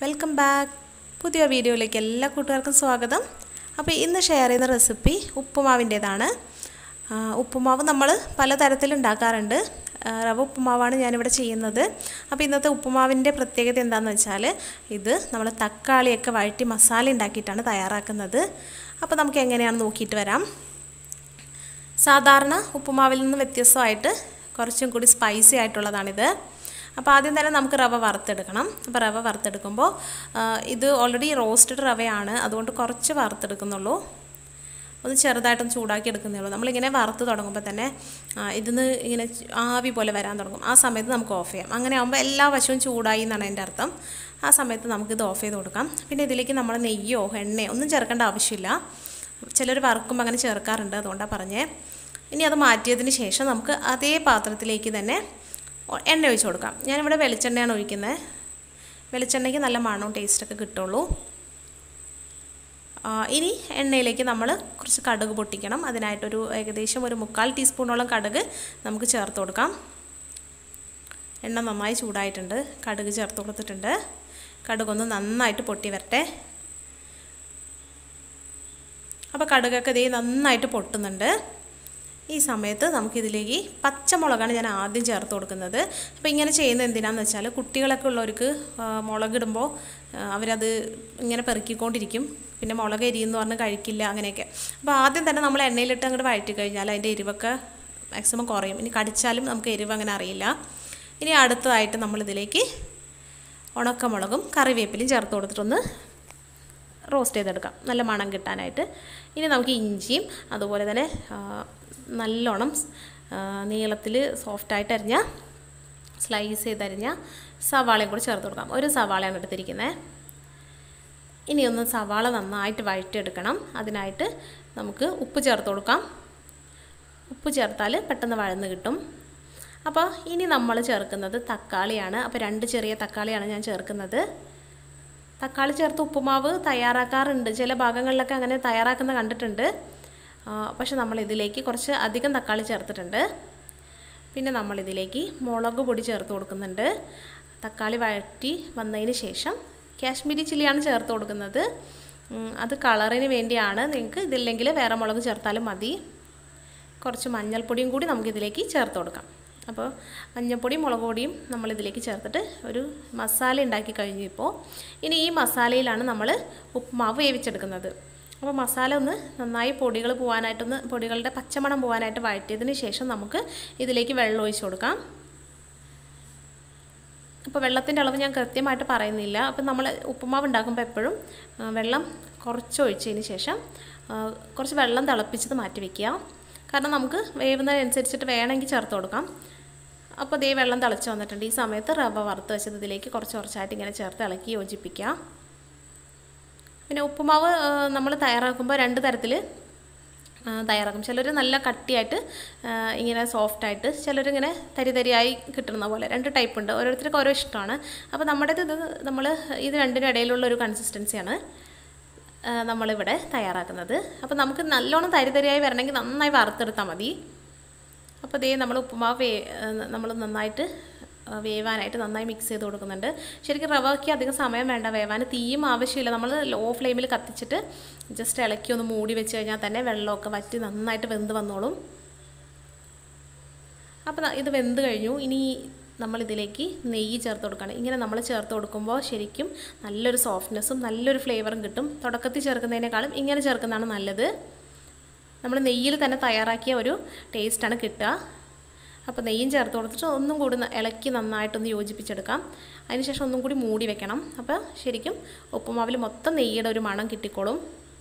welcome back പുതിയ വീഡിയോയിലേക്ക് എല്ലാ കൂട്ടുകാർക്കും സ്വാഗതം അപ്പോൾ ഇന്ന് ഷെയർ ചെയ്യുന്ന റെസിപ്പി ഉപ്പുമാവിൻ്റേതാണ് ആ, ഉപ്പുമാവ് നമ്മൾ പലതരത്തിൽ ഉണ്ടാക്കാറുണ്ട് ആ, റവ ഉപ്പുമാവാണ് ഞാനിവിടെ ചെയ്യുന്നത് അപ്പോൾ ഇന്നത്തെ ഉപ്പുമാവിൻ്റെ പ്രത്യേകത എന്താണെന്ന് വെച്ചാൽ ഇത് നമ്മൾ തക്കാളിയൊക്കെ വഴറ്റി മസാല ഉണ്ടാക്കിയിട്ടാണ് തയ്യാറാക്കുന്നത് അപ്പോൾ നമുക്ക് എങ്ങനെയാണെന്ന് നോക്കിയിട്ട് വരാം സാധാരണ ഉപ്പുമാവിൽ നിന്ന് വ്യത്യസ്തമായിട്ട് കുറച്ചും കൂടി സ്പൈസി ആയിട്ടുള്ളതാണിത് അപ്പോൾ ആദ്യം തന്നെ നമുക്ക് റവ വറുത്തെടുക്കണം അപ്പോൾ റവ വറുത്തെടുക്കുമ്പോൾ ആ, ഇത് ഓൾറെഡി റോസ്റ്റഡ് റവയാണ് അതുകൊണ്ട് കുറച്ച് വറുത്തെടുക്കുന്നുള്ളൂ ഒന്ന് ചെറുതായിട്ടൊന്ന് ചൂടാക്കി എടുക്കുന്നേ ഉള്ളൂ നമ്മളിങ്ങനെ വറുത്ത് തുടങ്ങുമ്പോൾ തന്നെ ആ, ഇതിന്ന് ഇങ്ങനെ ച് ആവി പോലെ വരാൻ തുടങ്ങും ആ സമയത്ത് നമുക്ക് ഓഫ് ചെയ്യാം അങ്ങനെ ആകുമ്പോൾ എല്ലാ വശവും ചൂടായി എന്നാണ് എൻ്റെ അർത്ഥം ആ സമയത്ത് നമുക്കിത് ഓഫ് ചെയ്ത് കൊടുക്കാം പിന്നെ ഇതിലേക്ക് നമ്മൾ നെയ്യോ എണ്ണയോ ഒന്നും ചേർക്കേണ്ട ആവശ്യമില്ല ചിലർ വറുക്കുമ്പോൾ അങ്ങനെ ചേർക്കാറുണ്ട് അതുകൊണ്ടാണ് പറഞ്ഞേ ഇനി അത് മാറ്റിയതിന് ശേഷം നമുക്ക് അതേ പാത്രത്തിലേക്ക് തന്നെ ഒ- എണ്ണ ഒഴിച്ച് കൊടുക്കാം ഞാനിവിടെ വെളിച്ചെണ്ണയാണ് ഒഴിക്കുന്നത് വെളിച്ചെണ്ണയ്ക്ക് നല്ല മണവും ടേസ്റ്റൊക്കെ കിട്ടുള്ളൂ ആ, ഇനി എണ്ണയിലേക്ക് നമ്മൾ കുറച്ച് കടുക് പൊട്ടിക്കണം അതിനായിട്ടൊരു ഏകദേശം ഒരു മുക്കാൽ ടീസ്പൂണോളം കടുക് നമുക്ക് ചേർത്ത് കൊടുക്കാം എണ്ണ നന്നായി ചൂടായിട്ടുണ്ട് കടുക് ചേർത്ത് കൊടുത്തിട്ടുണ്ട് കടുകൊന്ന് നന്നായിട്ട് പൊട്ടി വരട്ടെ അപ്പോൾ കടുകൊക്കെ ഇതേ നന്നായിട്ട് പൊട്ടുന്നുണ്ട് ഈ സമയത്ത് നമുക്കിതിലേക്ക് പച്ചമുളകാണ് ഞാൻ ആദ്യം ചേർത്ത് കൊടുക്കുന്നത് അപ്പോൾ ഇങ്ങനെ ചെയ്യുന്നത് എന്തിനാന്ന് വെച്ചാൽ കുട്ടികളൊക്കെ ഉള്ളവർക്ക് ആ, മുളകിടുമ്പോൾ ആ, അവരത് ഇങ്ങനെ പെറുക്കിക്കൊണ്ടിരിക്കും പിന്നെ മുളക് എരിയെന്ന് പറഞ്ഞ് കഴിക്കില്ല അങ്ങനെയൊക്കെ അപ്പോൾ ആദ്യം തന്നെ നമ്മൾ എണ്ണയിലിട്ട് അങ്ങോട്ട് വഴറ്റി കഴിഞ്ഞാൽ അതിൻ്റെ എരിവൊക്കെ മാക്സിമം കുറയും ഇനി കടിച്ചാലും നമുക്ക് എരിവ് അങ്ങനെ അറിയില്ല ഇനി അടുത്തതായിട്ട് നമ്മളിതിലേക്ക് ഉണക്കമുളകും കറിവേപ്പിലയും ചേർത്ത് കൊടുത്തിട്ടൊന്ന് റോസ്റ്റ് ചെയ്തെടുക്കാം നല്ല മണം കിട്ടാനായിട്ട് ഇനി നമുക്ക് ഇഞ്ചിയും അതുപോലെ തന്നെ ആ, നല്ലോണം നീളത്തിൽ സോഫ്റ്റായിട്ട് അരിഞ്ഞ സ്ലൈസ് ചെയ്തരിഞ്ഞ സവാളയും കൂടി ചേർത്ത് കൊടുക്കാം ഒരു സവാളയാണ് എടുത്തിരിക്കുന്നത് ഇനി ഒന്ന് സവാള നന്നായിട്ട് വഴറ്റിയെടുക്കണം അതിനായിട്ട് നമുക്ക് ഉപ്പ് ചേർത്ത് കൊടുക്കാം ഉപ്പ് ചേർത്താൽ പെട്ടെന്ന് വഴന്ന് കിട്ടും അപ്പോൾ ഇനി നമ്മൾ ചേർക്കുന്നത് തക്കാളിയാണ് അപ്പോൾ രണ്ട് ചെറിയ തക്കാളിയാണ് ഞാൻ ചേർക്കുന്നത് തക്കാളി ചേർത്ത് ഉപ്പുമാവ് തയ്യാറാക്കാറുണ്ട് ചില ഭാഗങ്ങളിലൊക്കെ അങ്ങനെ തയ്യാറാക്കുന്ന കണ്ടിട്ടുണ്ട് ആ, പക്ഷെ നമ്മൾ ഇതിലേക്ക് കുറച്ച് അധികം തക്കാളി ചേർത്തിട്ടുണ്ട് പിന്നെ നമ്മളിതിലേക്ക് മുളക് പൊടി ചേർത്ത് കൊടുക്കുന്നുണ്ട് തക്കാളി വഴറ്റി വന്നതിന് ശേഷം കാശ്മീരി ചില്ലിയാണ് ചേർത്ത് കൊടുക്കുന്നത് ഉം, അത് കളറിന് വേണ്ടിയാണ് നിങ്ങൾക്ക് ഇതില്ലെങ്കിൽ വേറെ മുളക് ചേർത്താലും മതി കുറച്ച് മഞ്ഞൾപ്പൊടിയും കൂടി നമുക്കിതിലേക്ക് ചേർത്ത് കൊടുക്കാം അപ്പോൾ മഞ്ഞൾപ്പൊടിയും മുളക് പൊടിയും നമ്മളിതിലേക്ക് ചേർത്തിട്ട് ഒരു മസാല ഉണ്ടാക്കി കഴിഞ്ഞു ഇപ്പോൾ ഇനി ഈ മസാലയിലാണ് നമ്മൾ ഉപ്പുമാവ് വേവിച്ചെടുക്കുന്നത് അപ്പോൾ മസാല ഒന്ന് നന്നായി പൊടികൾ പോകാനായിട്ടൊന്ന് പൊടികളുടെ പച്ചമണം പോകാനായിട്ട് വഴറ്റിയതിന് ശേഷം നമുക്ക് ഇതിലേക്ക് വെള്ളം ഒഴിച്ച് കൊടുക്കാം അപ്പോൾ വെള്ളത്തിൻ്റെ അളവ് ഞാൻ കൃത്യമായിട്ട് പറയുന്നില്ല അപ്പം നമ്മൾ ഉപ്പുമാവ് ഉണ്ടാക്കുമ്പോൾ എപ്പോഴും ആ, വെള്ളം കുറച്ച് ഒഴിച്ചതിന് ശേഷം ആ, കുറച്ച് വെള്ളം തിളപ്പിച്ചത് മാറ്റി വെക്കുക കാരണം നമുക്ക് വേവുന്നതിനനുസരിച്ചിട്ട് വേണമെങ്കിൽ ചേർത്ത് കൊടുക്കാം അപ്പോൾ ദേ വെള്ളം തിളച്ച് വന്നിട്ടുണ്ട് ഈ സമയത്ത് റവ വറുത്ത് വെച്ചത് ഇതിലേക്ക് കുറച്ച് കുറച്ചായിട്ട് ഇങ്ങനെ ചേർത്ത് ഇളക്കി യോജിപ്പിക്കുക പിന്നെ ഉപ്പുമാവ് നമ്മൾ തയ്യാറാക്കുമ്പോൾ രണ്ട് തരത്തിൽ തയ്യാറാക്കും ചിലർ നല്ല കട്ടിയായിട്ട് ആ, ഇങ്ങനെ സോഫ്റ്റായിട്ട് ചിലരിങ്ങനെ തരി തരിയായി കിട്ടുന്ന പോലെ രണ്ട് ടൈപ്പ് ഉണ്ട് ഓരോരുത്തർക്ക് ഓരോ ഇഷ്ടമാണ് അപ്പോൾ നമ്മുടേത് ഇത് നമ്മൾ ഇത് രണ്ടിനും ഇടയിലുള്ള ഒരു കൺസിസ്റ്റൻസിയാണ് ആ, നമ്മളിവിടെ തയ്യാറാക്കുന്നത് അപ്പോൾ നമുക്ക് നല്ലോണം തരി തരിയായി വരണമെങ്കിൽ നന്നായി വറുത്തെടുത്താൽ മതി അപ്പോൾ ദേ നമ്മൾ ഉപ്പുമാവ് വേ നമ്മൾ നന്നായിട്ട് ആ, വേവാനായിട്ട് നന്നായി മിക്സ് ചെയ്ത് കൊടുക്കുന്നുണ്ട് ശരിക്കും റവയ്ക്ക് അധികം സമയം വേണ്ട വേവാൻ തീയും ആവശ്യമില്ല നമ്മൾ ലോ ഫ്ലെയിമിൽ കത്തിച്ചിട്ട് ജസ്റ്റ് ഇളക്കി ഒന്ന് മൂടി വെച്ച് കഴിഞ്ഞാൽ തന്നെ വെള്ളമൊക്കെ വറ്റി നന്നായിട്ട് വെന്ത് വന്നോളും അപ്പോൾ ഇത് വെന്ത് കഴിഞ്ഞു ഇനി നമ്മളിതിലേക്ക് നെയ്യ് ചേർത്ത് കൊടുക്കണം ഇങ്ങനെ നമ്മൾ ചേർത്ത് കൊടുക്കുമ്പോൾ ശരിക്കും നല്ലൊരു സോഫ്റ്റ്നെസ്സും നല്ലൊരു ഫ്ലേവറും കിട്ടും തുടക്കത്തിൽ ചേർക്കുന്നതിനേക്കാളും ഇങ്ങനെ ചേർക്കുന്നതാണ് നല്ലത് നമ്മൾ നെയ്യിൽ തന്നെ തയ്യാറാക്കിയ ഒരു ടേസ്റ്റാണ് കിട്ടുക അപ്പോൾ നെയ്യും ചേർത്ത് കൊടുത്തിട്ട് ഒന്നും കൂടി ന- ഇളക്കി നന്നായിട്ടൊന്ന് യോജിപ്പിച്ചെടുക്കാം അതിനുശേഷം ഒന്നും കൂടി മൂടി വെക്കണം അപ്പോൾ ശരിക്കും ഉപ്പുമാവിൽ മൊത്തം നെയ്യുടെ ഒരു മണം കിട്ടിക്കോളും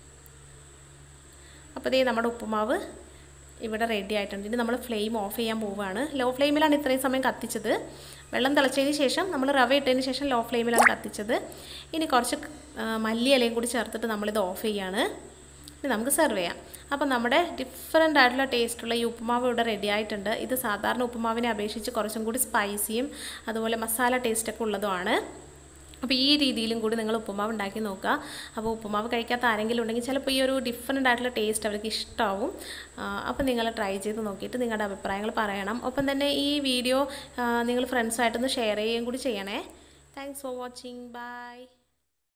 അപ്പോൾ ഇതേ നമ്മുടെ ഉപ്പുമാവ് ഇവിടെ റെഡി ആയിട്ടുണ്ട് ഇനി നമ്മൾ ഫ്ലെയിം ഓഫ് ചെയ്യാൻ പോവുകയാണ് ലോ ഫ്ലെയിമിലാണ് ഇത്രയും സമയം കത്തിച്ചത് വെള്ളം തിളച്ചതിന് ശേഷം നമ്മൾ റവ ഇട്ടതിന് ശേഷം ലോ ഫ്ലെയിമിലാണ് കത്തിച്ചത് ഇനി കുറച്ച് ആ, മല്ലി ഇലയും കൂടി ചേർത്തിട്ട് നമ്മളിത് ഓഫ് ചെയ്യാണ് ഇനി നമുക്ക് സെർവ് ചെയ്യാം അപ്പോൾ നമ്മുടെ ഡിഫറെൻ്റ് ആയിട്ടുള്ള ടേസ്റ്റുള്ള ഈ ഉപ്പുമാവ് ഇവിടെ റെഡി ആയിട്ടുണ്ട് ഇത് സാധാരണ ഉപ്പുമാവിനെ അപേക്ഷിച്ച് കുറച്ചും കൂടി സ്പൈസിയും അതുപോലെ മസാല ടേസ്റ്റൊക്കെ ഉള്ളതുമാണ് അപ്പോൾ ഈ രീതിയിലും കൂടി നിങ്ങൾ ഉപ്പുമാവ് ഉണ്ടാക്കി നോക്കുക അപ്പോൾ ഉപ്പുമാവ് കഴിക്കാത്ത ആരെങ്കിലും ഉണ്ടെങ്കിൽ ചിലപ്പോൾ ഈ ഒരു ഡിഫറെൻ്റ് ആയിട്ടുള്ള ടേസ്റ്റ് അവർക്ക് ഇഷ്ടമാവും ആ, അപ്പോൾ നിങ്ങൾ ട്രൈ ചെയ്ത് നോക്കിയിട്ട് നിങ്ങളുടെ അഭിപ്രായങ്ങൾ പറയണം ഒപ്പം തന്നെ ഈ വീഡിയോ നിങ്ങൾ ഫ്രണ്ട്സായിട്ടൊന്ന് ഷെയർ ചെയ്യുകയും കൂടി ചെയ്യണേ താങ്ക്സ് ഫോർ വാച്ചിങ് ബൈ